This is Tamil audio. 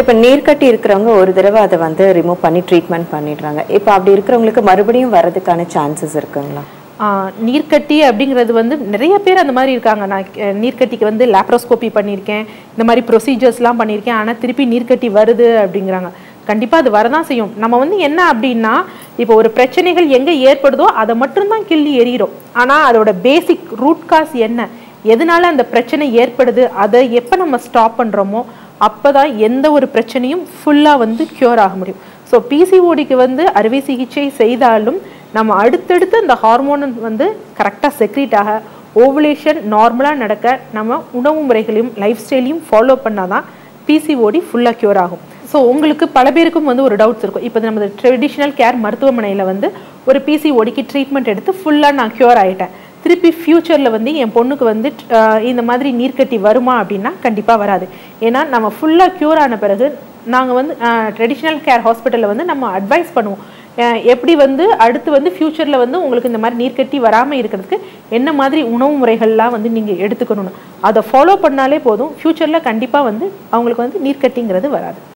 இப்போ நீர்க்கட்டி இருக்கிறவங்க ஒரு தடவை அதை வந்து ரிமூவ் பண்ணி ட்ரீட்மெண்ட் பண்ணிடுறாங்க இப்போ அப்படி இருக்கிறவங்களுக்கு மறுபடியும் வர்றதுக்கான சான்சஸ் இருக்குங்களா ஆஹ் நீர்க்கட்டி அப்படிங்கிறது வந்து நிறைய பேர் அந்த மாதிரி இருக்காங்க நான் அஹ், நீர்க்கட்டிக்கு வந்து லேப்ரோஸ்கோபி பண்ணியிருக்கேன் இந்த மாதிரி ப்ரொசீஜர்ஸ்லாம் பண்ணியிருக்கேன் ஆனால் திருப்பி நீர்க்கட்டி வருது அப்படிங்கிறாங்க கண்டிப்பாக அது வரதான் செய்யும் நம்ம வந்து என்ன அப்படின்னா இப்போ ஒரு பிரச்சனைகள் எங்கே ஏற்படுதோ அதை மட்டும்தான் கிள்ளி எறிகிறோம் ஆனால் அதோட பேசிக் ரூட் காஸ் என்ன எதனால அந்த பிரச்சனை ஏற்படுது அதை எப்போ நம்ம ஸ்டாப் பண்ணுறோமோ அப்போ தான் எந்த ஒரு பிரச்சனையும் ஃபுல்லாக வந்து க்யூர் ஆக முடியும் ஸோ பிசிஓடிக்கு வந்து அறுவை சிகிச்சை செய்தாலும் நம்ம அடுத்தடுத்து அந்த ஹார்மோன் வந்து கரெக்டாக செக்ரீட் ஆக ஓவுலேஷன் நார்மலாக நடக்க நம்ம உணவு முறைகளையும் லைஃப் ஸ்டைலையும் ஃபாலோ பண்ணால் தான் பிசிஓடி ஃபுல்லாக க்யூர் ஆகும் ஸோ உங்களுக்கு பல பேருக்கும் வந்து ஒரு டவுட்ஸ் இருக்கும் இப்போ நம்ம ட்ரெடிஷ்னல் கேர் மருத்துவமனையில் வந்து ஒரு பிசிஓடிக்கு ட்ரீட்மெண்ட் எடுத்து ஃபுல்லாக நான் க்யூர் ஆகிட்டேன் திருப்பி ஃப்யூச்சரில் வந்து என் பொண்ணுக்கு வந்து அஹ், இந்த மாதிரி நீர்க்கட்டி வருமா அப்படின்னா கண்டிப்பாக வராது ஏன்னா நம்ம ஃபுல்லாக க்யூர் ஆன பிறகு நாங்கள் வந்து ட்ரெடிஷ்னல் கேர் ஹாஸ்பிட்டலில் வந்து நம்ம அட்வைஸ் பண்ணுவோம் அஹ், எப்படி வந்து அடுத்து வந்து ஃப்யூச்சரில் வந்து உங்களுக்கு இந்த மாதிரி நீர்க்கட்டி வராமல் இருக்கிறதுக்கு என்ன மாதிரி உணவு முறைகள்லாம் வந்து நீங்கள் எடுத்துக்கணும்னு அதை ஃபாலோ பண்ணாலே போதும் ஃப்யூச்சரில் கண்டிப்பாக வந்து அவங்களுக்கு வந்து நீர்க்கட்டிங்கிறது வராது